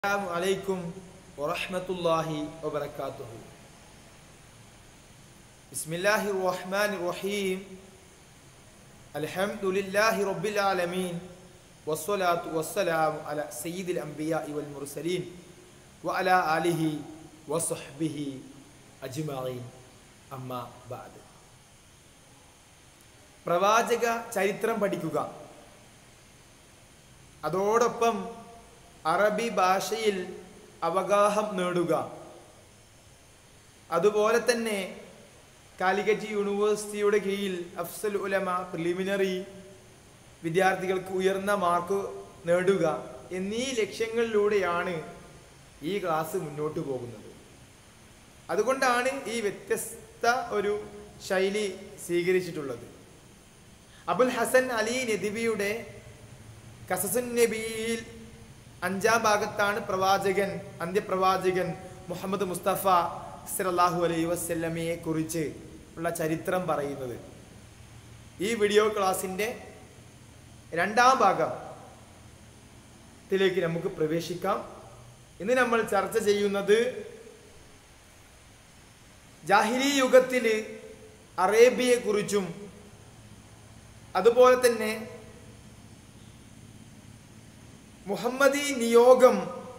السلام عليكم ورحمة الله وبركاته بسم الله الرحمن الرحيم الحمد لله رب العالمين والصلاة والسلام على سيد الأنبياء والمرسلين وعلى آله وصحبه أجمعين أما بعد പ്രവാചക ചരിത്രം പഠിക്കുക അതോടൊപ്പം അറബി ഭാഷയിൽ അവഗാഹം നേടുക അതുപോലെ തന്നെ കാലിക്കറ്റ് യൂണിവേഴ്സിറ്റിയുടെ കീഴിൽ അഫ്സൽ ഉലമ പ്രിലിമിനറി വിദ്യാർത്ഥികൾക്ക് ഉയർന്ന മാർക്ക് നേടുക എന്നീ ലക്ഷ്യങ്ങളിലൂടെയാണ് ഈ ക്ലാസ് മുന്നോട്ട് പോകുന്നത് അതുകൊണ്ടാണ് ഈ വ്യത്യസ്ത ഒരു ശൈലി സ്വീകരിച്ചിട്ടുള്ളത് അബുൽ ഹസൻ അലി നദിബിയുടെ കസസുൻ നബിയിൽ അഞ്ചാം ഭാഗത്താണ് പ്രവാചകൻ അന്ത്യപ്രവാചകൻ മുഹമ്മദ് മുസ്തഫ സല്ലല്ലാഹു അലൈഹി വസല്ലമയെ കുറിച്ച് ഉള്ള ചരിത്രം പറയുന്നത് ഈ വീഡിയോ ക്ലാസ്സിൻ്റെ രണ്ടാം ഭാഗത്തിലേക്ക് നമുക്ക് പ്രവേശിക്കാം ഇന്ന് നമ്മൾ ചർച്ച ചെയ്യുന്നത് ജാഹിലി യുഗത്തിൽ അറേബ്യയെക്കുറിച്ചും അതുപോലെ തന്നെ മുഹമ്മദി നിയോഗം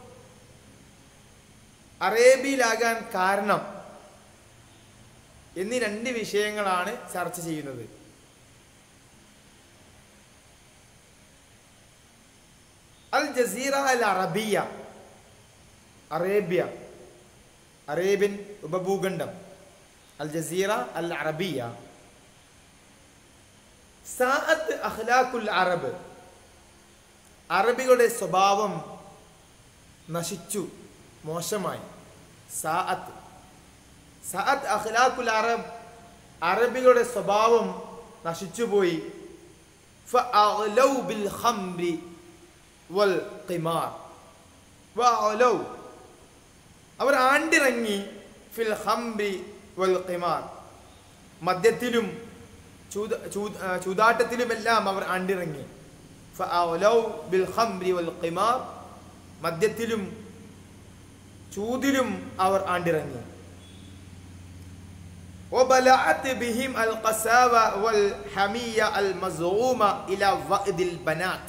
അറേബ്യയിലാകാൻ കാരണം എന്നീ രണ്ട് വിഷയങ്ങളാണ് ചർച്ച ചെയ്യുന്നത് അൽ ജസീറ അൽ അറബിയ അറേബ്യ അറേബ്യൻ ഉപഭൂഖണ്ഡം അൽ ജസീറ അൽ അറബിയ സാഅത്ത് അഖ്ലാഖുൽ അറബ് അറബികളുടെ സ്വഭാവം നശിച്ചു മോശമായി സാഅത്ത് സാഅത്ത് അഖ്ലാഖുൽ അറബ് അറബികളുടെ സ്വഭാവം നശിച്ചുപോയി ഫഅലൗ ബിൽ ഖംറി വൽ ഖിമാർ വഅലൗ അവർ ആണ്ടിറങ്ങി ഫിൽ ഖംറി വൽ ഖിമാർ മദ്യത്തിലും ചൂത ചൂത ചൂതാട്ടത്തിലുമെല്ലാം അവർ ആണ്ടിറങ്ങി ഫഅലൗ ബിൽ ഖംറി വൽ ഖിമാർ മദ്യത്തിലും ചൂതിലും അവർ ആണ്ടിറങ്ങി وبلعت بهم القساوة والحمية المزعومة إلى وأد البنات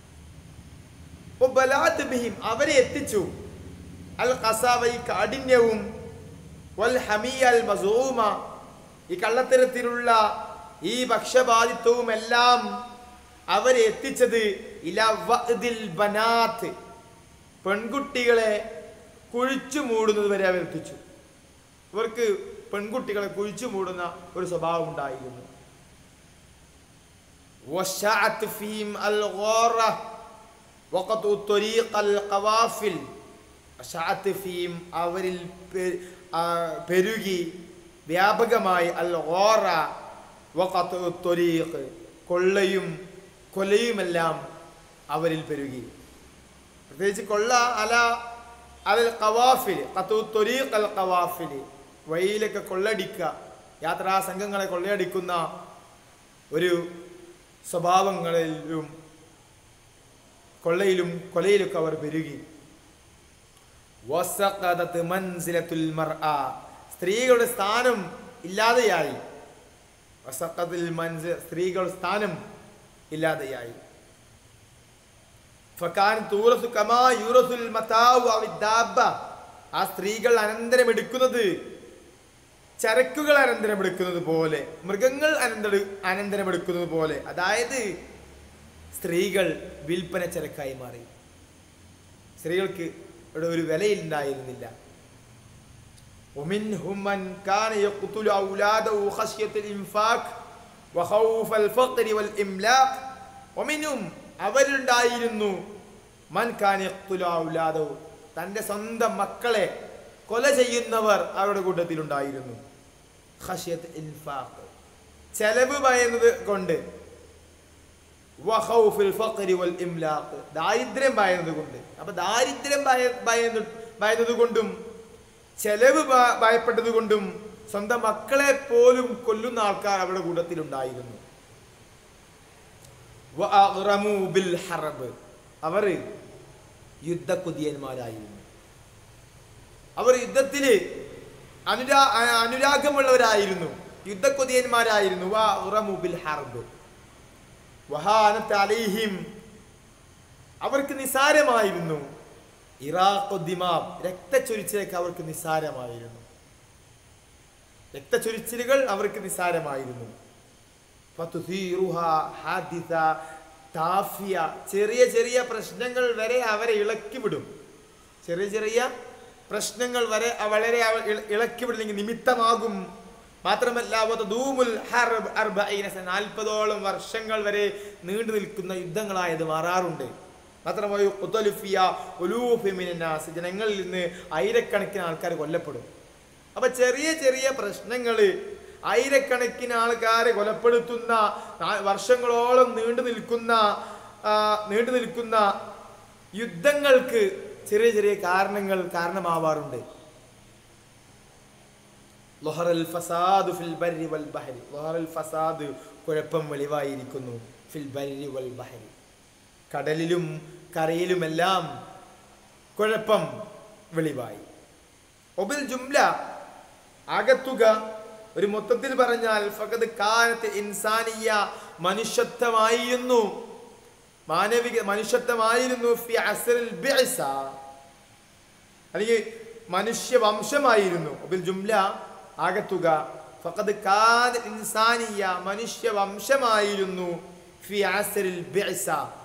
وبلعت بهم അവരെ എത്തിച്ചു അൽ ഖസാവ ഈ കാഠിന്യവും വൽ ഹമിയ അൽ മസൂമ ഈ കള്ളത്തരത്തിലുള്ള ഈ പക്ഷപാതിത്വവും എല്ലാം അവരെ എത്തിച്ചത് ഇല വഅദിൽ ബനാത്ത് പെൺകുട്ടികളെ കുഴിച്ചു മൂടുന്നത് വരെ അവർ എത്തിച്ചു ഇവർക്ക് പെൺകുട്ടികളെ കുഴിച്ചു മൂടുന്ന ഒരു സ്വഭാവം ഉണ്ടായിരുന്നു وشعت فيهم الغارة وقطع الطريق القوافل وشعت فيهم അവരിൽ പെരുകി വ്യാപകമായി അൽ ഗോറ വഖത്തു ത്വരീഖ് കൊള്ളയും കൊലയുമെല്ലാം അവരിൽ പെരുകി പ്രത്യേകിച്ച് കൊള്ള അല അൽ കവാഫിൽ കത്തു ത്വരീഖ് അൽ കവാഫിൽ വഴിയിലൊക്കെ കൊള്ളടിക്കുക യാത്രാ സംഘങ്ങളെ കൊള്ളയടിക്കുന്ന ഒരു സ്വഭാവങ്ങളിലും കൊള്ളയിലും കൊലയിലൊക്കെ അവർ പെരുകി വസഖദത്ത് മൻസിലത്തുൽ മർഅ സ്ത്രീകളുടെ സ്ഥാനം ഇല്ലാതെയായി വസഖത്തിൽ മൻസിൽ സ്ത്രീകളുടെ സ്ഥാനം ഇല്ലാതെയായി ഫക്കാൻ തൂറസു കമാ യൂറസുൽ മതാവു അവിദ്ദാബ ആ സ്ത്രീകൾ അനന്തരം എടുക്കുന്നത് ചരക്കുകൾ അനന്തരം എടുക്കുന്നത് പോലെ മൃഗങ്ങൾ അനന്തര അനന്തരം എടുക്കുന്നത് പോലെ അതായത് സ്ത്രീകൾ വിൽപ്പന ചരക്കായി മാറി സ്ത്രീകൾക്ക് ഇവിടെ ഒരു വിലയുണ്ടായിരുന്നില്ല ومنهم من كان يقتل أولاده خشية الإنفاق وخوف الفقر والإملاق ومنهم അവരുണ്ടായിരുന്നു മൻ ഖാൻ യഖ്തുലു ഔലാദഹു തൻ്റെ സ്വന്തം മക്കളെ കൊല ചെയ്യുന്നവർ അവരുടെ കൂട്ടത്തിലുണ്ടായിരുന്നു ഖശിയത്ത് ഇൻഫാഖ് ചെലവ് ഭയന്നത് കൊണ്ട് വഖൗഫിൽ ഫഖ്രി വൽ ഇംലാഖ് ദാരിദ്ര്യം ഭയന്നത് കൊണ്ട് അപ്പൊ ദാരിദ്ര്യം ഭയ ഭയന്ന് ഭയന്നത് കൊണ്ടും ചെലവ് ഭയപ്പെട്ടത് കൊണ്ടും സ്വന്തം മക്കളെ പോലും കൊല്ലുന്ന ആൾക്കാർ അവരുടെ കൂട്ടത്തിലുണ്ടായിരുന്നു വഅഗ്റമു ബിൽ ഹറബ് അവർ യുദ്ധക്കുതിയന്മാരായിരുന്നു അവർ യുദ്ധത്തില് അനുരാ അ- അനുരാഗമുള്ളവരായിരുന്നു യുദ്ധക്കൊതിയന്മാരായിരുന്നു വാ ഉറമു ബിൽ ഹർബ് വഹാനത്ത് അലൈഹിം അവർക്ക് നിസാരമായിരുന്നു ഇറാഖുദ്ദിമാം രക്തച്ചൊരിച്ചിലൊക്കെ അവർക്ക് നിസാരമായിരുന്നു രക്തച്ചൊരിച്ചിലുകൾ അവർക്ക് നിസാരമായിരുന്നു ഫതുസീറുഹ ഹാദിസ താഫിയ ചെറിയ ചെറിയ പ്രശ്നങ്ങൾ വരെ അവരെ ഇളക്കിവിടും ചെറിയ ചെറിയ പ്രശ്നങ്ങൾ വരെ അ- വളരെ അവ- ഇള- ഇളക്കിവിടുന്നെങ്കിൽ നിമിത്തമാകും മാത്രമല്ല വതദൂമുൽ ഹർബ് അർബഈന സന, നാൽപ്പതോളം വർഷങ്ങൾ വരെ നീണ്ടു നിൽക്കുന്ന യുദ്ധങ്ങളായത് മാറാറുണ്ട് മാത്രമല്ല യുഖ്തലു ഫിയ ഉലൂഫി മിനൻ നാസ്, ജനങ്ങളിൽ നിന്ന് ആയിരക്കണക്കിന് ആൾക്കാർ കൊല്ലപ്പെടും അപ്പൊ ചെറിയ ചെറിയ പ്രശ്നങ്ങള് ആയിരക്കണക്കിന് ആൾക്കാരെ കൊലപ്പെടുത്തുന്ന നാ- വർഷങ്ങളോളം നീണ്ടു നിൽക്കുന്ന ആ, നീണ്ടു നിൽക്കുന്ന യുദ്ധങ്ങൾക്ക് ചെറിയ ചെറിയ കാരണങ്ങൾ കാരണമാവാറുണ്ട് ലൊഹറൽ ഫസാദ് ഫിൽ ബർരി വൽ ബഹരി ലൊഹറൽ ഫസാദ് കുഴപ്പം വെളിവായിരിക്കുന്നു ഫിൽ ബർരി വൽ ബഹരി കടലിലും കരയിലുമെല്ലാം കുഴപ്പം വെളിവായി ഒബിൽ ജുംല ആകത്തുക ഒരു മൊത്തത്തിൽ പറഞ്ഞാൽ ഫഖദ് കാലത്ത് ഇൻസാനിയ മനുഷ്യത്വമായിരുന്നു മാനവിക മനുഷ്യത്വമായിരുന്നു ഫി അസ്റിൽ ബിഅസ അല്ലെങ്കിൽ മനുഷ്യ വംശമായിരുന്നു ഒബിൽ ജുംല ആകത്തുക ഫഖദ് കാന ഇൻസാനിയ മനുഷ്യ വംശമായിരുന്നു ഫി അസ്റിൽ ബിഅസ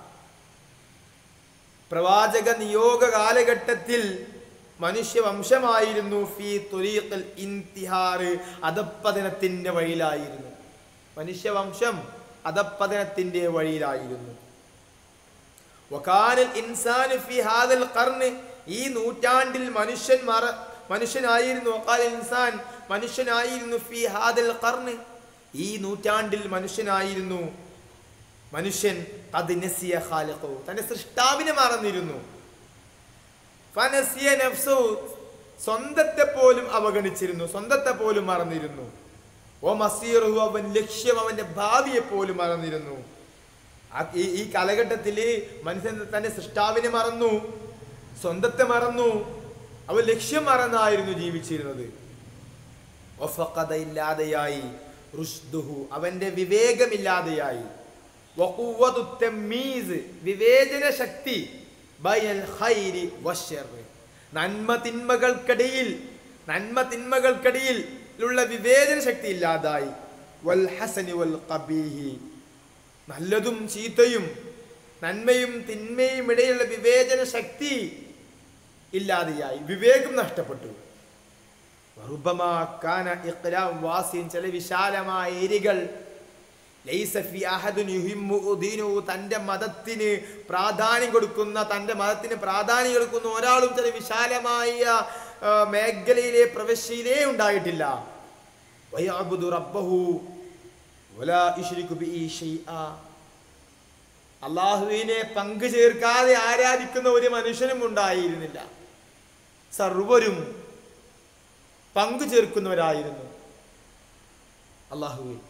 പ്രവാചക നിയോഗ കാലഘട്ടത്തിൽ മനുഷ്യവംശമായിരുന്നു ഫി തുരീഖൽ ഇന്തിഹാറ് അധപ്പതനത്തിന്റെ വഴിയിലായിരുന്നു മനുഷ്യവംശം അധപ്പതനത്തിന്റെ വഴിയിലായിരുന്നു വകാനൽ ഇൻസാനു ഫി ഹാദൽ ഖർന് ഈ നൂറ്റാണ്ടിൽ മനുഷ്യൻ മറ മനുഷ്യനായിരുന്നു വകാൽ ഇൻസാൻ മനുഷ്യനായിരുന്നു ഫി ഹാദൽ ഖർന് ഈ നൂറ്റാണ്ടിൽ മനുഷ്യനായിരുന്നു മനുഷ്യൻ അത് നസിയ ഖാലിഖു തന്റെ സൃഷ്ടാവിനെ മറന്നിരുന്നു ഫനസിയ നഫ്സു സ്വന്തത്തെ പോലും അവഗണിച്ചിരുന്നു സ്വന്തത്തെ പോലും മറന്നിരുന്നു ഓ മസീറുഹു അവൻ ലക്ഷ്യം അവന്റെ ഭാവിയെ പോലും മറന്നിരുന്നു ആ- ഈ ഈ കാലഘട്ടത്തിൽ മനുഷ്യൻ തന്റെ സൃഷ്ടാവിനെ മറന്നു സ്വന്തത്തെ മറന്നു അവൻ ലക്ഷ്യം മറന്നായിരുന്നു ജീവിച്ചിരുന്നത് വഫഖദ ഇല്ലാതെയായി റുഷ്ദുഹു അവന്റെ വിവേകമില്ലാതെയായി വഖുവ്വതു തമ്മീസ് വിവേചന ശക്തി ബൈനൽ ഖൈരി വശർറ് നന്മ തിന്മകൾക്കിടയിൽ നന്മ തിന്മകൾക്കിടയിൽ ഉള്ള വിവേചന ശക്തി ഇല്ലാതായി വൽ ഹസനി വൽ ഖബീഹി നല്ലതും ചീത്തയും നന്മയും തിന്മയും ഇടയിലുള്ള വിവേചന ശക്തി ഇല്ലാതെയായി വിവേകം നഷ്ടപ്പെട്ടു വറുബമാ കാന ഇഖ്ലാം വാസിൻ ചില വിശാലമായ ഏരികൾ ലൈസ ഫി അഹദുൻ യുഹിമ്മു ദീനുഹു തന്റെ മതത്തിന് പ്രാധാന്യം കൊടുക്കുന്ന തന്റെ മതത്തിന് പ്രാധാന്യം കൊടുക്കുന്ന ഒരാളും ചില വിശാലമായ ആ, മേഖലയിലെ പ്രവശ്യയിലേ ഉണ്ടായിട്ടില്ല വയഅബ്ദു റബ്ബഹു വലാ യുശ്രികു ബിഹി ഷൈആ അള്ളാഹുവിനെ പങ്കു ചേർക്കാതെ ആരാധിക്കുന്ന ഒരു മനുഷ്യനും ഉണ്ടായിരുന്നില്ല സർവരും പങ്കു ചേർക്കുന്നവരായിരുന്നു അള്ളാഹുവിൽ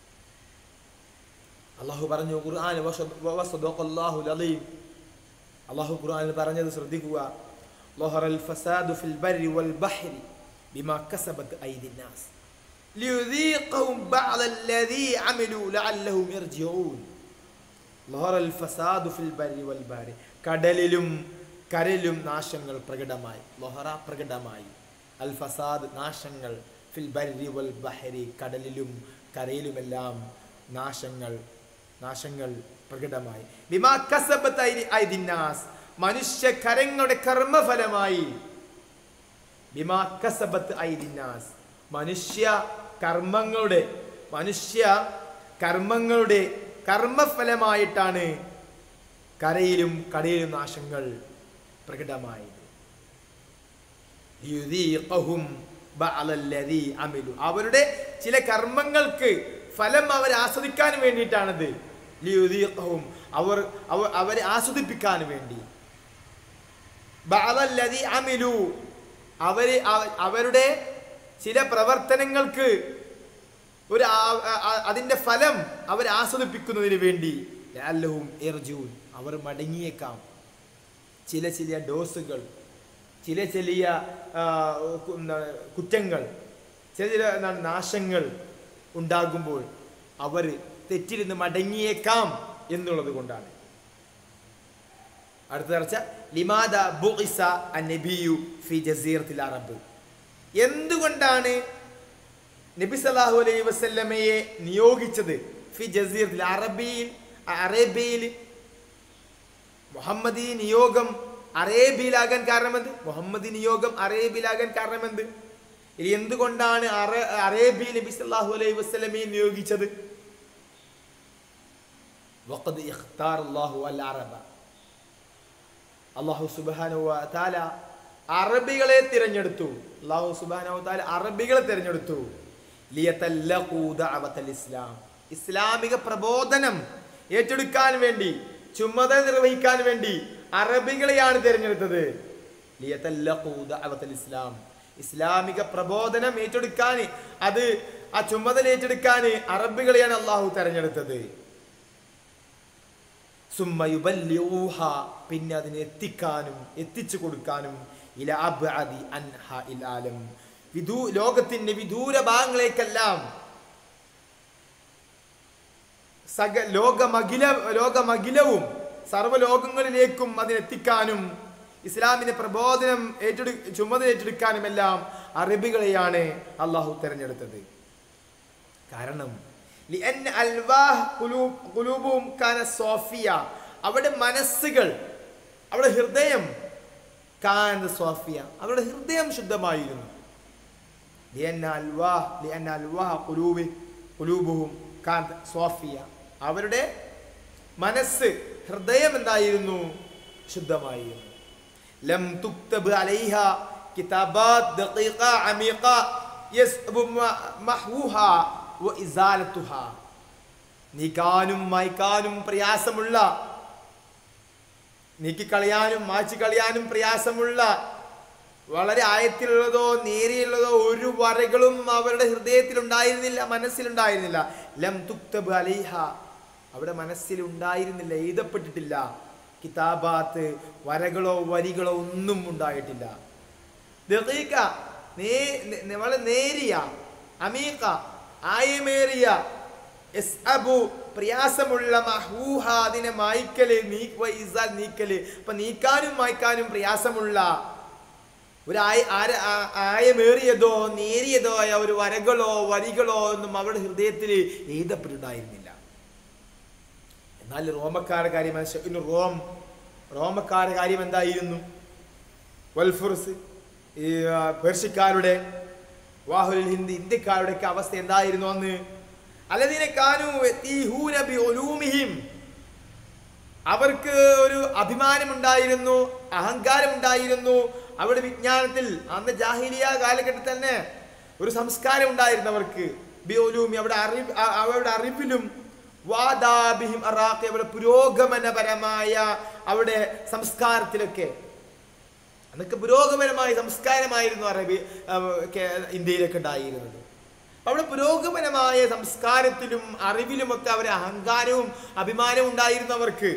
അള്ളാഹു പറഞ്ഞു ഖുർആൻ വസദഖല്ലാഹു അലീം അള്ളാഹു ഖുർആനിൽ പറഞ്ഞത് ശ്രദ്ധിക്കുക ലഹറൽ ഫസാദു ഫിൽ ബർരി വൽ ബഹ്രി ബിമാ കസബത് ഐദി നാസ് ലിയുദീഖഹും ബഅദല്ലദീ അമിലു ലഅല്ലഹും യർജിഊൻ ലഹറൽ ഫസാദു ഫിൽ ബർരി വൽ ബഹ്രി കടലിലും കരയിലും നാശങ്ങൾ പ്രകടമായി ലൊഹറ പ്രകടമായി അൽ ഫസാദ് നാശങ്ങൾ ഫിൽ ബർരി വൽ ബഹരി കടലിലും കരയിലുമെല്ലാം നാശങ്ങൾ നാശങ്ങൾ പ്രകടമായി ബിമാ കസബത്ത് ഐദി- ഐദിന്നാസ് മനുഷ്യ കരങ്ങളുടെ കർമ്മഫലമായി ബിമാ കസബത്ത് ഐദിന്നാസ് മനുഷ്യ കർമ്മങ്ങളുടെ മനുഷ്യ കർമ്മങ്ങളുടെ കർമ്മഫലമായിട്ടാണ് കരയിലും കടയിലും നാശങ്ങൾ പ്രകടമായത് യുദീഖഹും ബഅലല്ലദീ അമിലു അവരുടെ ചില കർമ്മങ്ങൾക്ക് ഫലം അവർ ആസ്വദിക്കാൻ വേണ്ടിയിട്ടാണത് ലിയുദീഖഹും അവർ അവ- അവരെ ആസ്വദിപ്പിക്കാൻ വേണ്ടി ബഅലല്ലദീ അമിലു അവര് അവ- അവരുടെ ചില പ്രവർത്തനങ്ങൾക്ക് ഒരു ആ- ആ- ആ- അതിന്റെ ഫലം അവർ ആസ്വദിപ്പിക്കുന്നതിന് വേണ്ടി ലഅല്ലഹും യർജൂൻ അവർ മടങ്ങിയേക്കാം ചില ചില ഡോസുകൾ ചില ചെറിയ ആ, കു- എന്താണ് കുറ്റങ്ങൾ ചില ചില എന്താണ് നാശങ്ങൾ ഉണ്ടാകുമ്പോൾ അവർ തെറ്റിൽ നിന്ന് മടങ്ങിയേക്കാം എന്നുള്ളത് കൊണ്ടാണ് അടുത്ത ചർച്ച ലിമാദ ബുഇസ അന്നബിയു ഫി ജസീറത്തിൽ അറബ് എന്തുകൊണ്ടാണ് നബി സല്ലല്ലാഹു അലൈഹി വസല്ലമയെ നിയോഗിച്ചത് ഫി ജസീറത്തിൽ അറബിയിൽ അറേബ്യയിൽ മുഹമ്മദി നിയോഗം അറേബ്യയിലാകാൻ കാരണമെന്ത് മുഹമ്മദി നിയോഗം അറേബ്യയിലാകാൻ കാരണമെന്ത് ഇനി എന്തുകൊണ്ടാണ് അറ അറേബ്യയിൽ നബി സല്ലല്ലാഹു അലൈഹി വസല്ലമയെ നിയോഗിച്ചത് വഖദ് ഇഖ്താർ അല്ലാഹു അൽ അറബ അള്ളാഹു സുബാനു താല അറബികളെ തിരഞ്ഞെടുത്തു അള്ളാഹു സുബാനു താല അറബികളെ തിരഞ്ഞെടുത്തു ലിയതല്ലഖൂ ദഅവത്തൽ ഇസ്ലാം ഇസ്ലാമിക പ്രബോധനം ഏറ്റെടുക്കാൻ വേണ്ടി ചുമതല നിർവഹിക്കാൻ വേണ്ടി അറബികളെയാണ് തിരഞ്ഞെടുത്തത് ലിയതല്ലഖൂ ദഅവത്തൽ ഇസ്ലാം ഇസ്ലാമിക പ്രബോധനം ഏറ്റെടുക്കാൻ അത് ആ ചുമതല ഏറ്റെടുക്കാൻ അറബികളെയാണ് അള്ളാഹു തെരഞ്ഞെടുത്തത് സുമ്മ യുബല്ലിഊഹ പിന്നെ അതിനെ എത്തിക്കാനും എത്തിച്ചു കൊടുക്കാനും ഇല അബ്അദി അൻഹ ഇൽ ആലം വിദൂ ലോകത്തിന്റെ വിദൂര ഭാഗങ്ങളേക്കെല്ലാം സക ലോകമഖില ലോകമഖിലവും സർവ്വലോകങ്ങളിലേക്കും അതിനെത്തിക്കാനും ഇസ്ലാമിന്റെ പ്രബോധനം ഏറ്റെടു ചുമതല ഏറ്റെടുക്കാനുമെല്ലാം അറബികളെയാണ് അള്ളാഹു തെരഞ്ഞെടുത്തത് കാരണം لأن ألواح قلوب قلوبهم كان صافية അവിടെ മനസ്സുകൾ അവിടെ ഹൃദയം കാന സ്വാഫിയ അവരുടെ ഹൃദയം ശുദ്ധമായിരുന്നു لأن ألواح لأن ألواح قلوب قلوبهم كانت صافية അവരുടെ മനസ്സ് ഹൃദയം എന്തായിരുന്നു ശുദ്ധമായിരുന്നു ലം തുക്തബ് അലൈഹ കിതാബാത്ത് ദഖീഖ അമീഖ യസ്ബു മഹ്വുഹ വ ഇസാലത്തുഹ നീക്കാനും മായ്ക്കാനും പ്രയാസമുള്ള നീക്കിക്കളയാനും മായ്ച്ചു കളയാനും പ്രയാസമുള്ള വളരെ ആയത്തിലുള്ളതോ നേരിയുള്ളതോ ഒരു വരകളും അവരുടെ ഹൃദയത്തിൽ ഉണ്ടായിരുന്നില്ല മനസ്സിലുണ്ടായിരുന്നില്ല ലം തുക്തബ് അലൈഹ അവിടെ മനസ്സിൽ ഉണ്ടായിരുന്നില്ല എഴുതപ്പെട്ടിട്ടില്ല കിതാബാത്ത് വരകളോ വരികളോ ഒന്നും ഉണ്ടായിട്ടില്ല ദഖീഖ, നേ- നെ- വളരെ നേരിയ അമീഖ ആയമേറിയ യസ്അബു പ്രയാസമുള്ള മഹൂഹ അതിനെ മായ്ക്കല് നീ വ ഇസാൽ നീക്കല് അപ്പൊ നീക്കാനും മായ്ക്കാനും പ്രയാസമുള്ള ഒരു ആയ ആര- ആ- ആയമേറിയതോ നേരിയതോ ആയ ഒരു വരകളോ വരികളോ ഒന്നും അവരുടെ ഹൃദയത്തിൽ എഴുതപ്പെട്ടിട്ടുണ്ടായിരുന്നില്ല എന്നാൽ റോമക്കാരുടെ കാര്യം മനസ്സി- ഇന്ന് റോം റോമക്കാരുടെ കാര്യം എന്തായിരുന്നു വൽഫുർസ് ഈ ആ, പേർഷ്യക്കാരുടെ വാഹുൽ ഹിന്ദ് ഇന്ത്യക്കാരുടെ ഒക്കെ അവസ്ഥ എന്തായിരുന്നു അന്ന് അല്ലതിനെ കാനു യതീഹൂന ബിഉലൂമിഹിം. അവർക്ക് ഒരു അഭിമാനമുണ്ടായിരുന്നു അഹങ്കാരമുണ്ടായിരുന്നു അവരുടെ വിജ്ഞാനത്തിൽ അന്ന് ജാഹിലിയ കാലഘട്ടത്തിൽ തന്നെ ഒരു സംസ്കാരം ഉണ്ടായിരുന്നു അവർക്ക് ബിഒലൂമി അവിടെ അറിവ് അ- അവരുടെ അറിവിലും വാദാബിഹിം അറാഖി അവരുടെ പുരോഗമനപരമായ അവിടെ സംസ്കാരത്തിലൊക്കെ അതൊക്കെ പുരോഗമനമായ സംസ്കാരമായിരുന്നു അറബി ആ, കേ- ഇന്ത്യയിലൊക്കെ ഉണ്ടായിരുന്നത് അവിടെ പുരോഗമനമായ സംസ്കാരത്തിലും അറിവിലുമൊക്കെ അവരെ അഹങ്കാരവും അഭിമാനവും ഉണ്ടായിരുന്നു അവർക്ക്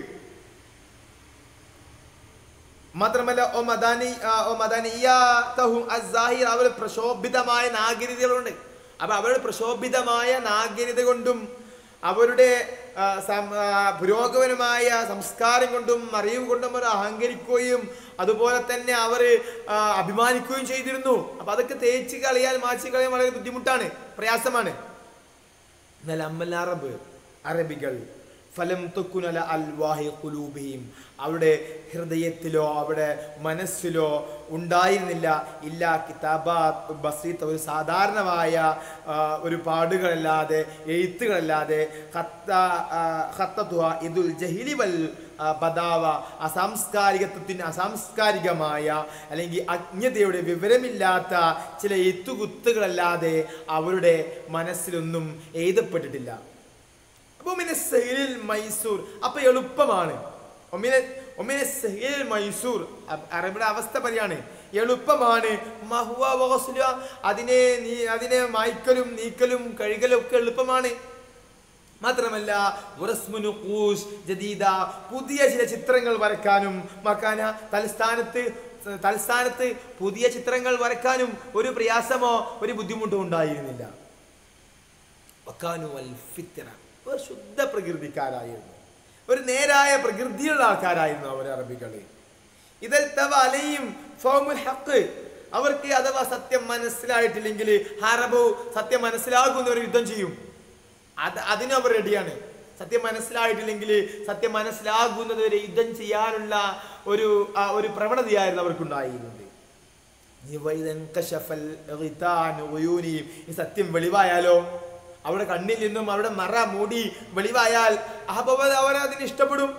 മാത്രമല്ല ഓ മദാനി ആ, ഓ മദാനിയാത്തഹും അസ്സാഹിർ അവർ പ്രക്ഷോഭിതമായ നാഗരികതകളുണ്ട് അപ്പൊ അവരുടെ പ്രക്ഷോഭിതമായ നാഗരികത കൊണ്ടും അവരുടെ ആ, സം- ആ, പുരോഗമനമായ സംസ്കാരം കൊണ്ടും അറിവ് കൊണ്ടും അവർ അഹങ്കരിക്കുകയും അതുപോലെ തന്നെ അവർ അഭിമാനിക്കുകയും ചെയ്തിരുന്നു അപ്പൊ അതൊക്കെ തേച്ച് കളയാൻ മാച്ച് കളയാൻ വളരെ ബുദ്ധിമുട്ടാണ് പ്രയാസമാണ് എന്നാൽ അമ്മൽ അറബ് അറബികൾ ഫലം തൊക്കുനല അൽവാഹി കുലൂബിയും അവിടെ ഹൃദയത്തിലോ അവിടെ മനസ്സിലോ ഉണ്ടായിരുന്നില്ല ഇല്ല കിതാബാത്ത് ബസീത്ത് ഒരു സാധാരണമായ ആ, ഒരു പാടുകളല്ലാതെ എഴുത്തുകളല്ലാതെ ഖത്ത ആ, ഖത്തത്തുഹ ഇദുൽ ജഹിലി വൽ ആ, ബദാവ അസാംസ്കാരികത്വത്തിന് അസാംസ്കാരികമായ അല്ലെങ്കിൽ അജ്ഞതയുടെ വിവരമില്ലാത്ത ചില എത്തുകുത്തുകളല്ലാതെ അവരുടെ മനസ്സിലൊന്നും എഴുതപ്പെട്ടിട്ടില്ല അപ്പൊ ഒമിനെ സഹീൽ മൈസൂർ അപ്പൊ എളുപ്പമാണ് ഒമിനെ ഒമിനെ സഹീൽ മൈസൂർ അ- അറബിയുടെ അവസ്ഥ പറയാണ് എളുപ്പമാണ് മഹുവ വഗസ്ലുഹ. അതിനെ നീ അതിനെ മായ്ക്കലും നീക്കലും കഴുകലും ഒക്കെ എളുപ്പമാണ് മാത്രമല്ല ഉറസ്മു നുഖൂഷ് ജദീദ പുതിയ ചില ചിത്രങ്ങൾ വരക്കാനും മക്കാന തലസ്ഥാനത്ത് തലസ്ഥാനത്ത് പുതിയ ചിത്രങ്ങൾ വരക്കാനും ഒരു പ്രയാസമോ ഒരു ബുദ്ധിമുട്ടോ ഉണ്ടായിരുന്നില്ല വക്കാനു അൽ ഫിത്ര ഒരു ശുദ്ധ പ്രകൃതിക്കാരായിരുന്നു ഒരു നേരായ പ്രകൃതിയുള്ള ആൾക്കാരായിരുന്നു അവർ അറബികള് ഇതിൽ തവ അലയും ഫൗമുൽ ഹക്ക് അവർക്ക് അഥവാ സത്യം മനസ്സിലായിട്ടില്ലെങ്കിൽ ഹറബു സത്യം മനസ്സിലാകുന്നവർ യുദ്ധം ചെയ്യും അത് അതിനും അവർ റെഡിയാണ് സത്യം മനസ്സിലായിട്ടില്ലെങ്കിൽ സത്യം മനസ്സിലാകുന്നത് വരെ യുദ്ധം ചെയ്യാനുള്ള ഒരു ആ, ഒരു പ്രവണതയായിരുന്നു അവർക്കുണ്ടായിരുന്നത് ഇവൈദൻ കശഫൽ ഗിതാൻ ഉയൂനിയും ഈ സത്യം വെളിവായാലോ അവിടെ കണ്ണിൽ നിന്നും അവിടെ മറ മൂടി വെളിവായാൽ അഹബവ അവർ അതിന് ഇഷ്ടപ്പെടും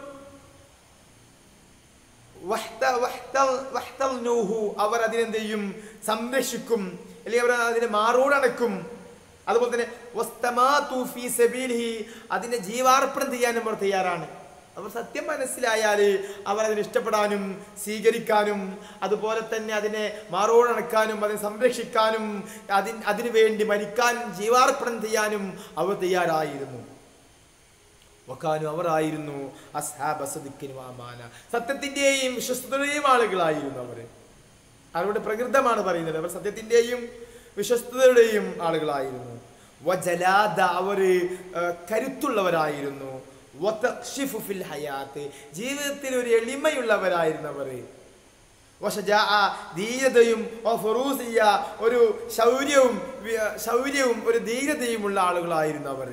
വഹ്ത- വഹ്ത- വഹ്തൽനൂഹു. അവർ അതിനെന്ത് ചെയ്യും സംരക്ഷിക്കും അല്ലെങ്കിൽ അവർ അതിനെ മാറോടണക്കും അതുപോലെ തന്നെ വസ്തമാതു ഫീ സബീലിഹി. അതിനെ ജീവാർപ്പണം ചെയ്യാനും അവർ തയ്യാറാണ് അവർ സത്യം മനസ്സിലായാൽ അവർ അതിനെ ഇഷ്ടപ്പെടാനും സ്വീകരിക്കാനും അതുപോലെ തന്നെ അതിനെ മാറോടണക്കാനും അതിനെ സംരക്ഷിക്കാനും അതിന് അതിനു വേണ്ടി മരിക്കാനും ജീവാർപ്പണം ചെയ്യാനും അവർ തയ്യാറായിരുന്നു വക്കാനും അവർ ആയിരുന്നു അസ്ഹാബ സദിക്കിനും ആമാന സത്യത്തിന്റെയും വിശ്വസ്തയുടെയും ആളുകളായിരുന്നു അവർ അവരുടെ പ്രകൃതമാണ് പറയുന്നത് അവർ സത്യത്തിന്റെയും വിശ്വസ്തയുടെയും ആളുകളായിരുന്നു വജലാദ അവര് ആ, കരുത്തുള്ളവരായിരുന്നു വതഖ്ഷിഫു ഫിൽ ഹയാത്ത് ജീവിതത്തിൽ ഒരു എളിമയുള്ളവരായിരുന്നു അവർ വശജാഅ, ധീരതയും വഫുറൂസിയ, ഒരു ശൗര്യവും വി- ശൗര്യവും ഒരു ധീരതയുമുള്ള ആളുകളായിരുന്നു അവർ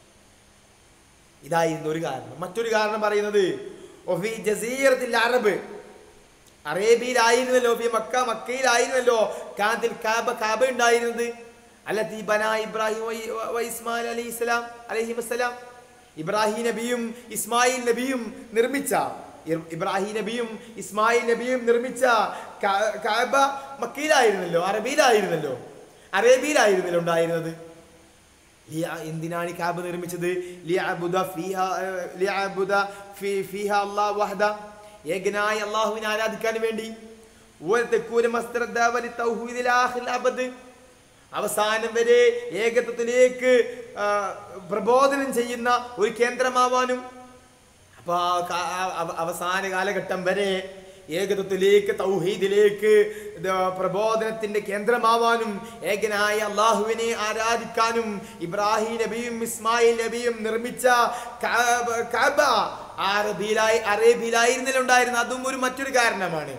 ഇതായിരുന്നു ഒരു കാരണം മറ്റൊരു കാരണം പറയുന്നത് ഒഫി ജസീറത്തിൽ അറബ് അറേബ്യയിലായിരുന്നല്ലോ ഫി മക്ക മക്കയിലായിരുന്നല്ലോ കാതിൽ കാബ കാബ ഉണ്ടായിരുന്നത് അല്ലത്തി ബന ഇബ്രാഹിം വൈ- വ ഇസ്മായിൽ അലൈഹി ഇസ്ലാം അലൈഹി വസ്സലാം ഇബ്രാഹിം നബിയും ഇസ്മായിൽ നബിയും നിർമ്മിച്ച ഇർ- ഇബ്രാഹിം നബിയും ഇസ്മായിൽ നബിയും നിർമ്മിച്ച കാ- കാബ മക്കയിലായിരുന്നല്ലോ അറബിയിലായിരുന്നല്ലോ അറേബ്യയിലായിരുന്നല്ലോ ഉണ്ടായിരുന്നത് ലിയ- എന്തിനാണ് ഈ കാബ് നിർമ്മിച്ചത് ലിയഅബുദ ഫീഹ ഏഹ്, ലിയഅബുദ ഫീ- ഫീഹ അല്ലാഹ് വഹദ ഏകനായ അള്ളാഹുവിനെ ആരാധിക്കാൻ വേണ്ടി വലതകൂന മസ്ദറ ദഅവലി തൗഹീദിൽ ആഖിൽ അബദ് അവസാനം വരെ ഏകത്വത്തിലേക്ക് ആ, പ്രബോധനം ചെയ്യുന്ന ഒരു കേന്ദ്രമാവാനും അപ്പൊ ആ കാ- ആ- അവ- അവസാന കാലഘട്ടം വരെ ഏകത്വത്തിലേക്ക് തൗഹീദിലേക്ക് ഇത് പ്രബോധനത്തിന്റെ കേന്ദ്രമാവാനും ഏകനായ അള്ളാഹുവിനെ ആരാധിക്കാനും ഇബ്രാഹിം നബിയും ഇസ്മായിൽ നബിയും നിർമ്മിച്ച കാബ- കാബ അറബിയിലായി അറേബ്യയിലായിരുന്നില്ല ഉണ്ടായിരുന്നത് അതും ഒരു മറ്റൊരു കാരണമാണ്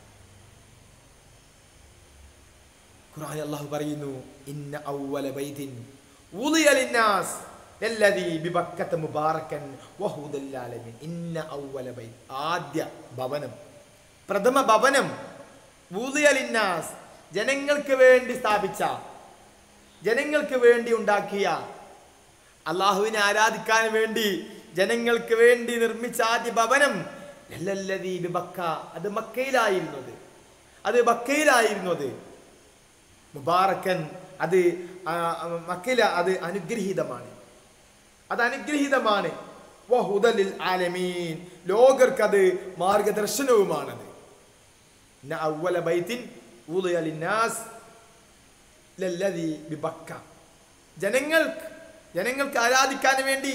ഖുർആൻ അല്ലാഹു പറയുന്നു ഇന്ന അവ്വല ബൈതിൻ ഉളിയ ലിന്നാസ് ലല്ലദീ ബിബക്കത മുബാറകൻ വഹുദൽ ലാലമീൻ ഇന്ന അവ്വല ബൈത് ആദ്യ ഭവനം പ്രഥമ ഭവനം ഉളിയ ലിന്നാസ് ജനങ്ങൾക്ക് വേണ്ടി സ്ഥാപിച്ച ജനങ്ങൾക്ക് വേണ്ടി ഉണ്ടാക്കിയ അള്ളാഹുവിനെ ആരാധിക്കാൻ വേണ്ടി ജനങ്ങൾക്ക് വേണ്ടി നിർമ്മിച്ച ആദ്യ ഭവനം ലല്ലല്ലദീ ബിബക്ക അത് മക്കയിലായിരുന്നത് അത് ബക്കയിലായിരുന്നത് മുബാറക്കൻ അത് ആ, മക്കയില അത് അനുഗ്രഹീതമാണ് അത് അനുഗ്രഹീതമാണ് വഹുദലിൽ ആലമീൻ ലോകർക്കത് മാർഗദർശനവുമാണത് ഇന്ന അവ്വല ബൈത്തിൻ ഊദിയ ലിന്നാസ് ലല്ലദീ ബിബക്ക ജനങ്ങൾക്ക് ജനങ്ങൾക്ക് ആരാധിക്കാൻ വേണ്ടി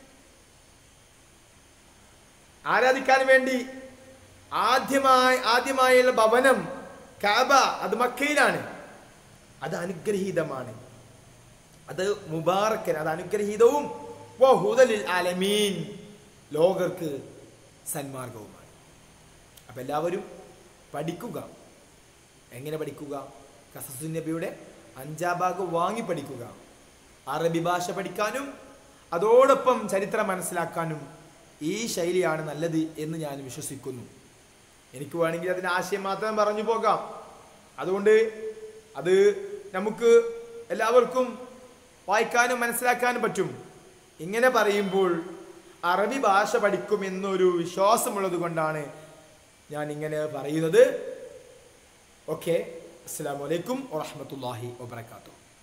ആരാധിക്കാൻ വേണ്ടി ആദ്യമായി ആദ്യമായുള്ള ഭവനം കാബ അത് മക്കയിലാണ് അത് അനുഗ്രഹീതമാണ് അത് മുബാറക്കൻ അത് അനുഗ്രഹീതവും വഹുദലിൽ ആലമീൻ ലോകർക്ക് സന്മാർഗവുമാണ് അപ്പം എല്ലാവരും പഠിക്കുക എങ്ങനെ പഠിക്കുക കസസു നബിയുടെ അഞ്ചാം ഭാഗം വാങ്ങി പഠിക്കുക അറബി ഭാഷ പഠിക്കാനും അതോടൊപ്പം ചരിത്രം മനസ്സിലാക്കാനും ഈ ശൈലിയാണ് നല്ലത് എന്ന് ഞാൻ വിശ്വസിക്കുന്നു എനിക്ക് വേണമെങ്കിൽ അതിൻ്റെ ആശയം മാത്രം പറഞ്ഞു പോകാം അതുകൊണ്ട് അത് നമുക്ക് എല്ലാവർക്കും വായിക്കാനും മനസ്സിലാക്കാനും പറ്റും ഇങ്ങനെ പറയുമ്പോൾ അറബി ഭാഷ പഠിക്കുമെന്നൊരു വിശ്വാസമുള്ളത് കൊണ്ടാണ് ഞാൻ ഇങ്ങനെ പറയുന്നത് ഓക്കെ അസ്സാം വലൈക്കും വാഹമത്തല്ലാഹി വാബർക്കാത്തു